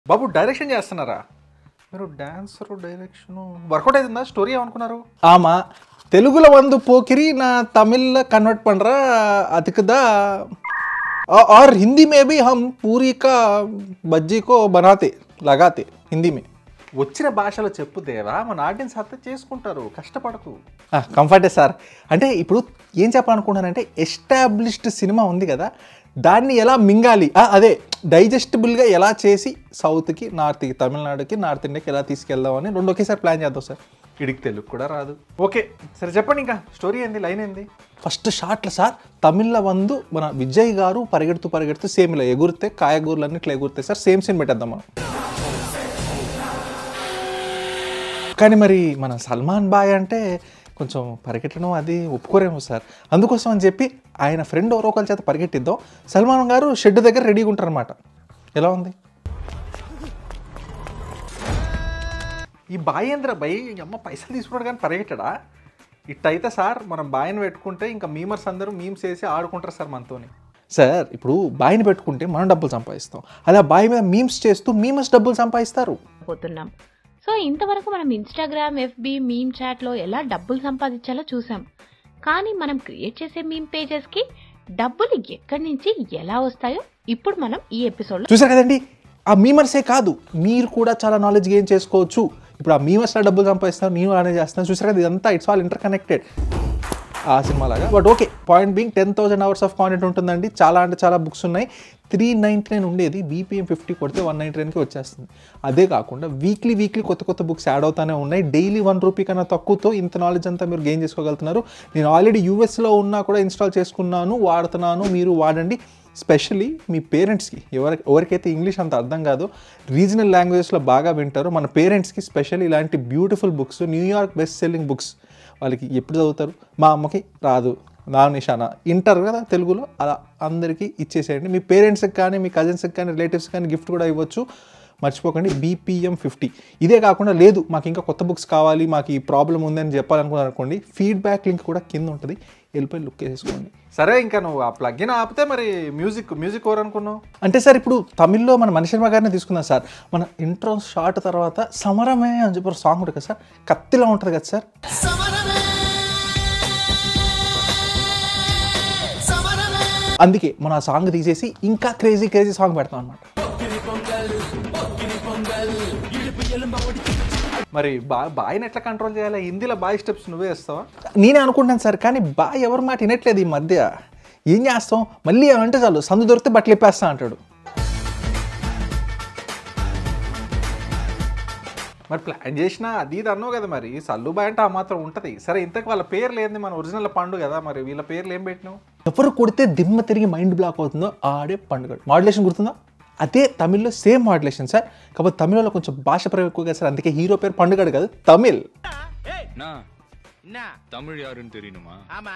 బాబు direction చేస్తున్నారా మీరు dancer direction work out అవుతుందా స్టోరీ ఏమనుకున్నారు ஆமா தெலுங்குல வந்து போக்கிரி நான் तमिल कन्वर्ट पड़ रहा अधिकदा और और हिंदी में भी हम पूरी का बज्जी को बनाते लगाते हिंदी में వచ్చిన భాషలో చెప్పు దేవా మన ఆడియన్స్ అర్థం చేసుకుంటారు కష్టపడకు కంఫర్టే సార్ అంటే ఇప్పుడు ఏం చెప్పాలనుకుంటున్నానంటే ఎస్టాబ్లిష్డ్ సినిమా ఉంది కదా దాన్ని ఎలా మింగాలి ఆ, అదే డైజెస్టబుల్గా ఎలా చేసి సౌత్కి నార్త్కి తమిళనాడుకి నార్త్ ఇండియాకి ఎలా తీసుకెళ్దామని రెండు ఒకేసారి ప్లాన్ చేద్దాం సార్ ఇడికి తెలుగు కూడా రాదు ఓకే సరే చెప్పండి ఇంకా స్టోరీ ఏంది లైన్ ఏంది ఫస్ట్ షాట్లో సార్ తమిళ్లో వందు మన విజయ్ గారు పరిగెడుతూ పరిగెడుతూ సేమ్ ఇలా ఎగురితే కాయగూరలన్నీ ఇట్లా ఎగురుతాయి సార్ సేమ్ సీన్ పెట్టేద్దాం మనం కానీ మరి మన సల్మాన్ బాయ్ అంటే కొంచెం పరిగెట్టడం అది ఒప్పుకోరేమో సార్ అందుకోసం అని చెప్పి ఆయన ఫ్రెండ్ ఎవరో ఒకరి చేత పరిగెట్టిద్దాం సల్మాన్ గారు షెడ్ దగ్గర రెడీగా ఉంటారనమాట ఎలా ఉంది ఈ బాయేంద్ర భయ్ అమ్మ పైసలు తీసుకున్నాడు కానీ పరిగెట్టడా ఇట్టయితే సార్ మనం బాయిని పెట్టుకుంటే ఇంకా మీమర్స్ అందరూ మీమ్స్ వేసి ఆడుకుంటారు సార్ మనతోని సార్ ఇప్పుడు బాయిని పెట్టుకుంటే మనం డబ్బులు సంపాదిస్తాం అలా బాయ్ మీద మీమ్స్ చేస్తూ మీమర్స్ డబ్బులు సంపాదిస్తారు పోతున్నాం సో ఇంతవరకు మనం ఇన్స్టాగ్రామ్ ఎఫ్బి మీమ్ చాట్లో ఎలా డబ్బులు సంపాదించాలో చూసాం కానీ మనం క్రియేట్ చేసే మీమ్ పేజెస్కి డబ్బులు ఎక్కడి నుంచి ఎలా వస్తాయో ఇప్పుడు మనం ఈ ఎపిసోడ్లో చూసారు కదండి ఆ మీమర్సే కాదు మీరు కూడా చాలా నాలెడ్జ్ గెయిన్ చేసుకోవచ్చు ఇప్పుడు ఆ మీమర్స్లో డబ్బులు సంపాదిస్తున్నారు నేను అలానే చేస్తున్నాను చూసారు కదా ఇదంతా ఇట్స్ ఆల్ ఇంటర్ కనెక్టెడ్ ఆ సినిమా లాగా but okay point being ten thousand hours of content ఉంటుందండి చాలా అంటే చాలా బుక్స్ ఉన్నాయి త్రీ నైంటీ నైన్ ఉండేది బీపీఎం ఫిఫ్టీ కొడితే వన్ నైంటీ నైన్కి వచ్చేస్తుంది అదే కాకుండా వీక్లీ వీక్లీ కొత్త కొత్త బుక్స్ యాడ్ అవుతానే ఉన్నాయి డైలీ వన్ రూపీ కన్నా తక్కువతో ఇంత నాలెడ్జ్ అంతా మీరు గెయిన్ చేసుకోగలుగుతున్నారు నేను ఆల్రెడీ యూఎస్లో ఉన్నా కూడా ఇన్స్టాల్ చేసుకున్నాను వాడుతున్నాను మీరు వాడండి స్పెషల్లీ మీ పేరెంట్స్కి ఎవరి ఎవరికైతే ఇంగ్లీష్ అంత అర్థం కాదో రీజనల్ లాంగ్వేజెస్లో బాగా వింటారో మన పేరెంట్స్కి స్పెషల్ ఇలాంటి beautiful books New York best selling books వాళ్ళకి ఎప్పుడు చదువుతారు మా అమ్మకి రాదు నా నిషానా ఇంటారు కదా తెలుగులో అలా అందరికీ ఇచ్చేసేయండి మీ పేరెంట్స్కి కానీ మీ కజిన్స్కి కానీ రిలేటివ్స్కి కానీ గిఫ్ట్ కూడా ఇవ్వచ్చు మర్చిపోకండి బీపీఎం ఫిఫ్టీ ఇదే కాకుండా లేదు మాకు ఇంకా కొత్త బుక్స్ కావాలి మాకు ఈ ప్రాబ్లం ఉందని చెప్పాలనుకున్నారు అనుకోండి ఫీడ్బ్యాక్ లింక్ కూడా కింద ఉంటుంది వెళ్ళిపోయి లుక్ వేసేసుకోండి సరే ఇంకా నువ్వు ఆ ప్లగ్గిన్ ఆపితే మరి మ్యూజిక్ మ్యూజిక్ ఎవరు అనుకున్నావు అంటే సార్ ఇప్పుడు తమిళ్లో మన మనిషిర్మ గారిని తీసుకుందాం సార్ మన ఇంట్రో షార్ట్ తర్వాత సమరమే అని చెప్పి ఒక సాంగ్ ఉంటుంది కదా సార్ కత్తిలా ఉంటుంది కదా సార్ అందుకే మనం ఆ సాంగ్ తీసేసి ఇంకా క్రేజీ క్రేజీ సాంగ్ పెడతాం అనమాట మరి బా బాయ్ని ఎట్లా కంట్రోల్ చేయాలి హిందీలో బాయ్ స్టెప్స్ నువ్వే వేస్తావా నేనే అనుకుంటాను సార్ కానీ బాగా ఎవరి మాట వినట్లేదు ఈ మధ్య ఏం చేస్తాం మళ్ళీ అంటే చాలు సందు దొరికితే బట్టలు ఇప్పేస్తా అంటాడు మరి ప్లాన్ చేసినా అది ఇది అన్నావు కదా మరి సల్లు బాయ్ అంటే ఆ మాత్రం ఉంటుంది సరే ఇంతకు వాళ్ళ పేర్లు ఏంది మన ఒరిజినల్ పండు కదా మరి వీళ్ళ పేర్లు ఏం పెట్టినావు ఎవరు కొడితే దిమ్మ తిరిగి మైండ్ బ్లాక్ అవుతుందో ఆడే పండుగ మాడ్యులేషన్ గుర్తుందా అదే తమిళ్లో సేమ్ మాడ్యులేషన్ సార్ కాకపోతే తమిళ్లో కొంచెం భాష ప్రయోగం ఎక్కువగా సార్ అందుకే హీరో పేరు పండుగడు కాదు తమిళ్ என்ன தமிழ் யாருன்னு தெரியணுமா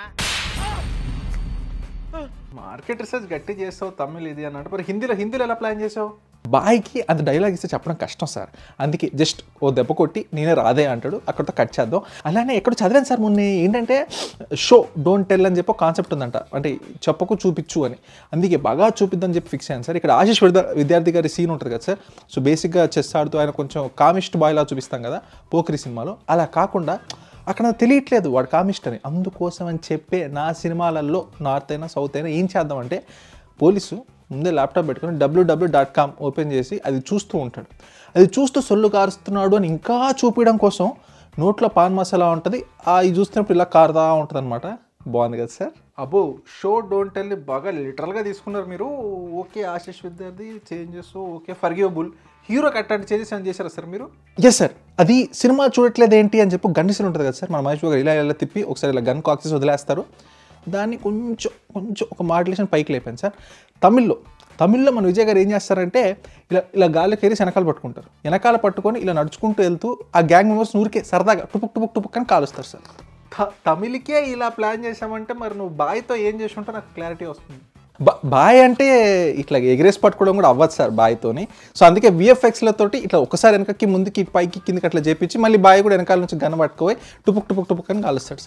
మార్కెట్ రీసెర్చ్ గట్టి చేస్తావు తమిళ్ ఇది అన్నట్టు మరి హిందీలో హిందీలో ఎలా ప్లాన్ చేసావు బాయ్కి అంత డైలాగ్ ఇస్తే చెప్పడం కష్టం సార్ అందుకే జస్ట్ ఓ దెబ్బ కొట్టి నేనే రాదే అంటాడు అక్కడితో కట్ చేద్దాం అలానే ఎక్కడ చదివాను సార్ మొన్న ఏంటంటే షో డోంట్ టెల్ అని చెప్పి కాన్సెప్ట్ ఉందంట అంటే చెప్పకు చూపించు అని అందుకే బాగా చూపిద్దని చెప్పి ఫిక్స్ అయ్యాను సార్ ఇక్కడ ఆశీష్ విద్యా విద్యార్థి గారి సీన్ ఉంటుంది కదా సార్ సో బేసిక్గా చెస్ ఆడుతూ ఆయన కొంచెం కామిస్ట్ బాయ్లా చూపిస్తాం కదా పోకిరి సినిమాలో అలా కాకుండా అక్కడ నాకు తెలియట్లేదు వాడు కామిస్ట్ అని అందుకోసం అని చెప్పే నా సినిమాలలో నార్త్ అయినా సౌత్ అయినా ఏం చేద్దామంటే పోలీసు ముందే ల్యాప్టాప్ పెట్టుకొని డబ్ల్యూడబ్ల్యూ డాట్ కామ్ ఓపెన్ చేసి అది చూస్తూ ఉంటాడు అది చూస్తూ సొల్లు కారుస్తున్నాడు అని ఇంకా చూపించడం కోసం నోట్లో పాన్ మసాలా ఉంటుంది ఆ ఇది చూస్తున్నప్పుడు ఇలా కారుతా ఉంటుంది అనమాట బాగుంది కదా సార్ అబ్బో షో డోంట్ టెల్ బాగా లిటరల్గా తీసుకున్నారు మీరు okay Ashish Vidyarthi changes okay forgivable hero అట్లాంటి చేంజెస్ అని చేశారా సార్ మీరు ఎస్ సార్ అది సినిమా చూడట్లేదు ఏంటి అని చెప్పి గన్ సీన్ ఉంటుంది కదా సార్ మన మహేష్ బాబు గారు ఇలా ఇలా తిప్పి ఒకసారి ఇలా గన్ కాక్సెస్ వదిలేస్తారు దాన్ని కొంచెం కొంచెం ఒక మాడ్యులేషన్ పైకి లేపాను సార్ తమిళ్లో తమిళ్లో మన విజయ్ గారు ఏం చేస్తారంటే ఇలా ఇలా గాలికి ఏరి వెనకాల పట్టుకుంటారు వెనకాల పట్టుకొని ఇలా నడుచుకుంటూ వెళ్తూ ఆ గ్యాంగ్ మెంబర్స్ ఊరికే సరదాగా టుపుక్ టుపుక్ టుపుక్ అని కాలుస్తారు సార్ త- తమిళ్కే ఇలా ప్లాన్ చేసామంటే మరి నువ్వు బాయ్తో ఏం చేసి ఉంటే నాకు క్లారిటీ వస్తుంది బా బాయ్ అంటే ఇట్లా ఎగరేసి పట్టుకోవడం కూడా అవ్వదు సార్ బాయ్తోని సో అందుకే విఎఫ్ఎక్స్లతోటి ఇట్లా ఒకసారి వెనకకి ముందుకి పైకి కిందకి అట్లా చేపించి మళ్ళీ బాయ్ కూడా వెనకాల నుంచి గన పట్టుకోయి టుపుక్ టుపుక్ టుపుక్ అని కాలుస్తాడు సార్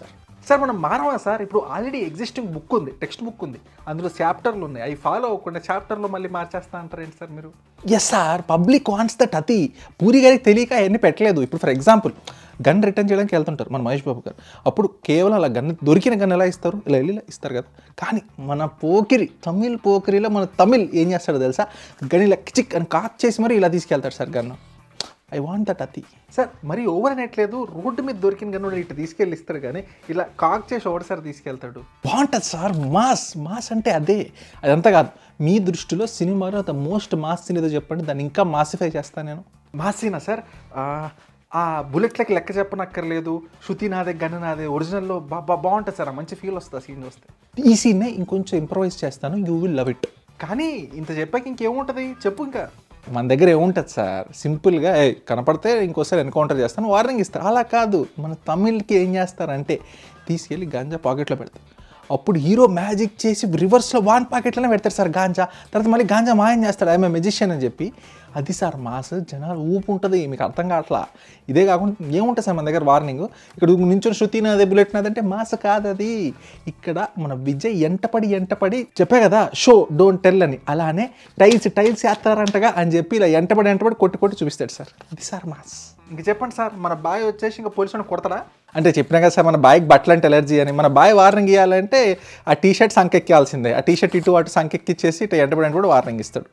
సార్ మనం మానవా సార్ ఇప్పుడు ఆల్రెడీ ఎగ్జిస్టింగ్ బుక్ ఉంది టెక్స్ట్ బుక్ ఉంది అందులో చాప్టర్లు ఉన్నాయి అవి ఫాలో అవ్వకుండా చాప్టర్లో మళ్ళీ మార్చేస్తా అంటారు ఏంటి సార్ మీరు yes sir public wants that అతి పూరి గారికి తెలియక అవన్నీ పెట్టలేదు ఇప్పుడు ఫర్ ఎగ్జాంపుల్ గన్ రిటర్న్ చేయడానికి వెళ్తుంటారు మన మహేష్ బాబు గారు అప్పుడు కేవలం అలా గన్ దొరికిన గన్ ఎలా ఇస్తారు ఇలా వెళ్ళి ఇలా ఇస్తారు కదా కానీ మన పోకిరి తమిళ్ పోకిరిలో మన తమిళ్ ఏం చేస్తాడో తెలుసా గన్ ఇలా చిక్ అని కాక్ చేసి మరి ఇలా తీసుకెళ్తాడు sir gun I want that అతి సార్ మరి ఓవర్ అనట్లేదు రోడ్డు మీద దొరికిన గన్ను ఇటు తీసుకెళ్ళి ఇస్తాడు కానీ ఇలా కాక్ చేసి ఒకటిసారి తీసుకెళ్తాడు బాగుంటుంది సార్ మాస్ మాస్ అంటే అదే అదంతా కాదు మీ దృష్టిలో సినిమాలో ద మోస్ట్ మాస్ సీన్ ఏదో చెప్పండి దాన్ని ఇంకా మాసిఫై చేస్తాను నేను మాసీనా సార్ ఆ, ఆ బుల్లెట్లకి లెక్క చెప్పనక్కర్లేదు శృతి నాదే గన్ను నాదే ఒరిజినల్లో బా బా- బాగుంటుంది సార్ ఆ మంచి ఫీల్ వస్తుంది ఆ సీన్ చూస్తే ఈ సీన్నే ఇంకొంచెం ఇంప్రవైజ్ చేస్తాను యూ విల్ లవ్ ఇట్ కానీ ఇంత చెప్పాక ఇంకేముంటుంది చెప్పు ఇంకా మన దగ్గర ఏముంటుంది సార్ సింపుల్గా "ఏయ్, కనపడితే ఇంకోసారి ఎన్కౌంటర్ చేస్తాను వార్నింగ్ ఇస్తారు అలా కాదు మన తమిళ్కి ఏం చేస్తారంటే తీసుకెళ్ళి గాంజా పాకెట్లో పెడతారు అప్పుడు హీరో మ్యాజిక్ చేసి రివర్స్లో వాన్ పాకెట్లోనే పెడతారు సార్ గాంజా తర్వాత మళ్ళీ గాంజా మాయం చేస్తాడు ఐఎమ్ మెజిషియన్ అని చెప్పి అది సార్ మాస్ జనాలు ఊపు ఉంటుంది మీకు అర్థం కావట్లా ఇదే కాకుండా ఏముంటుంది సార్ మన దగ్గర వార్నింగ్ ఇక్కడ నించుని శృతి నాదే బుల్లెట్ నాదంటే మాస్ కాదు అది ఇక్కడ మన విజయ్ ఎంటపడి ఎంటపడి చెప్పా కదా షో డోంట్ టెల్ అని అలానే టైల్స్ టైల్స్ వేస్తారంటగా అని చెప్పి ఇలా ఎంటపడి ఎంటపడి కొట్టి కొట్టి చూపిస్తాడు సార్ అది సార్ మాస్ ఇంక చెప్పండి సార్ మన బాయ్ వచ్చేసి ఇంకా పోలీసులను కొడతాడా అంటే చెప్పినా కదా సార్ మన బాయ్కి బట్టలు అంటే ఎలర్జీ అని మన బాయ్ వార్నింగ్ ఇవ్వాలంటే ఆ టీ షర్ట్ సంకెక్కాల్సిందే ఆ టీ షర్ట్ ఇటు అటు సంకెక్కిచ్చేసి ఇటు ఎంటపడి ఎంటపడి వార్నింగ్ ఇస్తాడు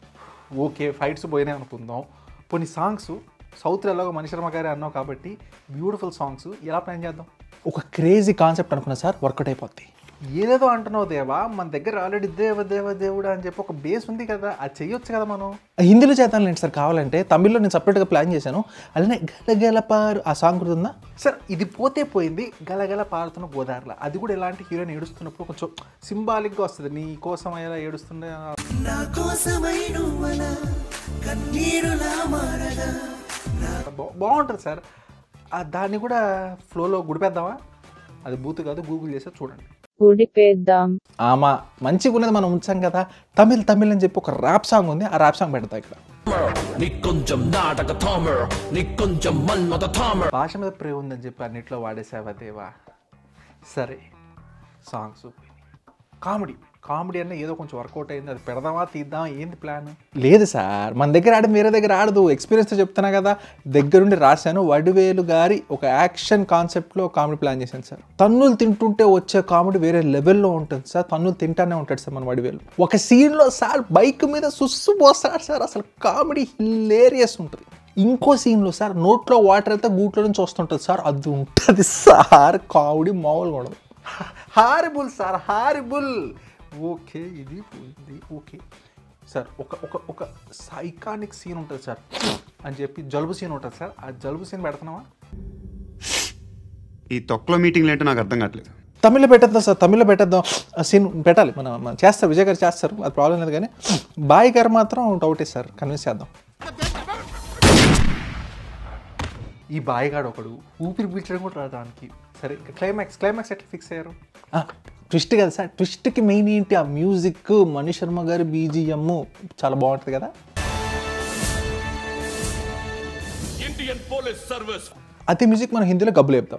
ఓకే ఫైట్స్ పోయినాయి అనుకుందాం కొన్ని సాంగ్స్ సౌత్ ఎలాగో మనిషర్మ గారే అన్నావు కాబట్టి బ్యూటిఫుల్ సాంగ్స్ ఎలా ప్లాన్ చేద్దాం ఒక క్రేజీ కాన్సెప్ట్ అనుకున్నా సార్ వర్కౌట్ అయిపోద్ది ఏదేదో అంటున్నావు దేవా మన దగ్గర ఆల్రెడీ దేవ దేవ దేవుడు అని చెప్పి ఒక బేస్ ఉంది కదా అది చెయ్యొచ్చు కదా మనం హిందీలో చేద్దాంలేండి సార్ కావాలంటే తమిళ్లో నేను సపరేట్గా ప్లాన్ చేశాను అలానే గలగల పారు ఆ సాంగ్ గుర్తుందా సార్ ఇది పోతే పోయింది గలగల పారుతున్న గోదావరిలో అది కూడా ఎలాంటి హీరోయిన్ ఏడుస్తున్నప్పుడు కొంచెం సింబాలిక్గా వస్తుంది నీ కోసం ఎలా ఏడుస్తుండే బా- బాగుంటుంది సార్ ఆ దాన్ని కూడా ఫ్లోలో గుడిపేద్దామా అది బూత్ కాదు గూగుల్ చేసి చూడండి ఉడిపేద్దాం ఆమా మంచిగా ఉన్నది మనం ఉంచాం కదా తమిళ్ తమిళ్ అని చెప్పి ఒక ర్యాప్ సాంగ్ ఉంది ఆ ర్యాప్ సాంగ్ పెడతా ఇక్కడ నీకొంచెం నాటక థామర్ నీకొంచెం మన్మత థామర్ భాష మీద ప్రేమ ఉందని చెప్పి అన్నిట్లో వాడేసావా దేవా సరే సాంగ్స్ కామెడీ కామెడీ అన్న ఏదో కొంచెం వర్కౌట్ అయింది అది పెడదామా తీద్దామా ఏంది ప్లాన్ లేదు సార్ మన దగ్గర ఆడడం వేరే దగ్గర ఆడదు ఎక్స్పీరియన్స్తో చెప్తున్నా కదా దగ్గరుండి రాశాను వడివేలు గారి ఒక యాక్షన్ కాన్సెప్ట్లో కామెడీ ప్లాన్ చేశాను సార్ తన్నులు తింటుంటే వచ్చే కామెడీ వేరే లెవెల్లో ఉంటుంది సార్ తన్నులు తింటానే ఉంటాడు సార్ మన వడివేలు ఒక సీన్లో సార్ బైక్ మీద సుస్సు పోస్తాడు సార్ అసలు కామెడీ హిలేరియస్ ఉంటుంది ఇంకో సీన్లో సార్ నోట్లో వాటర్ అయితే గూట్లో నుంచి వస్తుంటుంది సార్ అది ఉంటుంది సార్ కామెడీ మామూలుగా ఉండదు హారిబుల్ సార్ హారిబుల్ ఓకే ఇది పోయింది ఓకే సార్ ఒక ఒక ఒక సైకానిక్ సీన్ ఉంటుంది సార్ అని చెప్పి జలుబు సీన్ ఉంటుంది సార్ ఆ జలుబు సీన్ పెడుతున్నావా ఈ తొక్కలో మీటింగ్లు ఏంటో నాకు అర్థం కావట్లేదు తమిళ్లో పెట్టేద్దాం సార్ తమిళ్లో పెట్టేద్దాం ఆ సీన్ పెట్టాలి మన మన చేస్తారు విజయ్ గారు చేస్తారు అది ప్రాబ్లం లేదు కానీ బాయ్ గారు మాత్రం డౌట్ సార్ కన్విన్స్ చేద్దాం ఈ బాయిగాడు ఒకడు ఊపిరి పీల్చడం కూడా రాదు దానికి సరే క్లైమాక్స్ క్లైమాక్స్ ఎట్లా ఫిక్స్ అయ్యారు ట్విస్ట్ కదా సార్ ట్విస్ట్కి మెయిన్ ఏంటి ఆ మ్యూజిక్ మణి శర్మ గారి బీజిఎమ్ చాలా బాగుంటుంది కదా ఇండియన్ పోలీస్ సర్వీస్ అదే మ్యూజిక్ మనం హిందీలో గబ్బులు చెప్తాం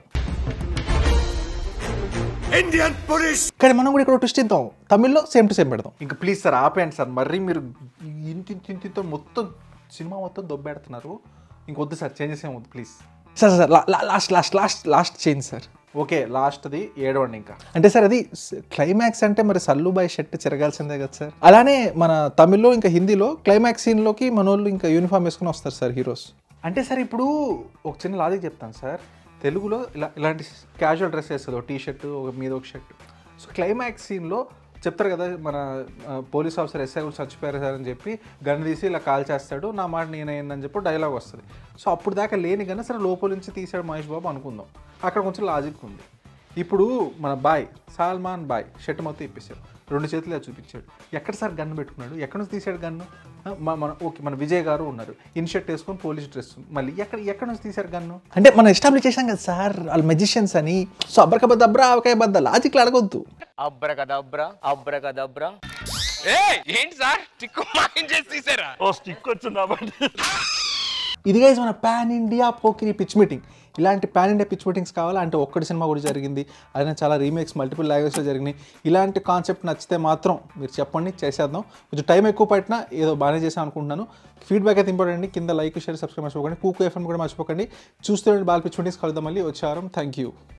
ఇండియన్ పోలీస్ కానీ మనం కూడా ఇక్కడ ట్విస్ట్ ఇద్దాం తమిళ్లో సేమ్ టు సేమ్ పెడదాం ఇంకా ప్లీజ్ సార్ ఆపేయండి సార్ మరీ మీరు ఇంటి ఇంటితో మొత్తం సినిమా మొత్తం దొబ్బెడుతున్నారు ఇంకొద్దు సార్ చేంజెస్ ఏం వద్దు please sir sir last last last last change sir okay లాస్ట్ది ఏడవండి ఇంకా అంటే సార్ అది క్లైమాక్స్ అంటే మరి సల్లుబాయ్ షర్ట్ చెరగాల్సిందే కదా సార్ అలానే మన తమిళ్లో ఇంకా హిందీలో క్లైమాక్స్ సీన్లోకి మన వాళ్ళు ఇంకా యూనిఫామ్ వేసుకుని వస్తారు సార్ హీరోస్ అంటే సార్ ఇప్పుడు ఒక చిన్న లాజిక్ చెప్తాను సార్ తెలుగులో ఇలా ఇలాంటి క్యాజువల్ డ్రెస్ వేస్తుంది ఒక టీ షర్ట్ ఒక మీద ఒక షర్ట్ సో క్లైమాక్స్ సీన్లో చెప్తారు కదా మన ఆ, పోలీస్ ఆఫీసర్ ఎస్ఐ కూడా చచ్చిపోయారు సార్ అని చెప్పి గన్ తీసి ఇలా కాల్ చేస్తాడు నా మాట నేనైందని చెప్పి డైలాగ్ వస్తుంది సో అప్పుడు దాకా లేని గన్న సరే లోపల నుంచి తీసాడు మహేష్ బాబు అనుకుందాం అక్కడ కొంచెం లాజిక్ ఉంది ఇప్పుడు మన బాయ్ సాల్మాన్ బాయ్ షర్ట్ మొత్తం ఇప్పేశాడు రెండు చేతులు ఇలా చూపించాడు ఎక్కడ సార్ గన్ను పెట్టుకున్నాడు ఎక్కడ నుంచి తీసాడు గన్ను ఆ, మ- మన ఓకే మన విజయ్ గారు ఉన్నారు ఇన్ షర్ట్ వేసుకొని పోలీస్ డ్రెస్ మళ్ళీ ఎక్కడ ఎక్కడ నుంచి తీసారు గన్ను అంటే మనం ఎస్టాబ్లిష్ చేసాం కదా సార్ వాళ్ళు మెజిషియన్స్ అని సో అబ్రకబద్ద అబ్రా అవకాయ బద్ద లాజిక్లు అడగొద్దు అబ్రకదబ్రా అబ్రకదబ్రా ఏ ఏంటి సార్ చిక్కు మాయం చేసి తీసారా ఇది గైజ్ మన pan India Pokiri pitch meeting ఇలాంటి పాన్ ఇండియా పిచ్ మీటింగ్స్ కావాలా అంటే ఒక్కటి సినిమా కూడా జరిగింది అదే చాలా రీమేక్స్ మల్టిపుల్ లాంగ్వేజ్లో జరిగినాయి ఇలాంటి కాన్సెప్ట్ నచ్చితే మాత్రం మీరు చెప్పండి చేసేద్దాం కొంచెం టైం ఎక్కువ పట్టినా ఏదో బాగానే చేసాం అనుకుంటున్నాను ఫీడ్బ్యాక్ అయితే ఇంపార్టెంట్ అండి కింద లైక్ షేర్ సబ్స్క్రైబ్ మర్చిపోకండి కూకు ఎఫ్ఎం కూడా మర్చిపోకండి చూస్తూ బాల్ పిచ్ మీటింగ్స్ కలుద్దాం మళ్ళీ వచ్చారం థ్యాంక్ యూ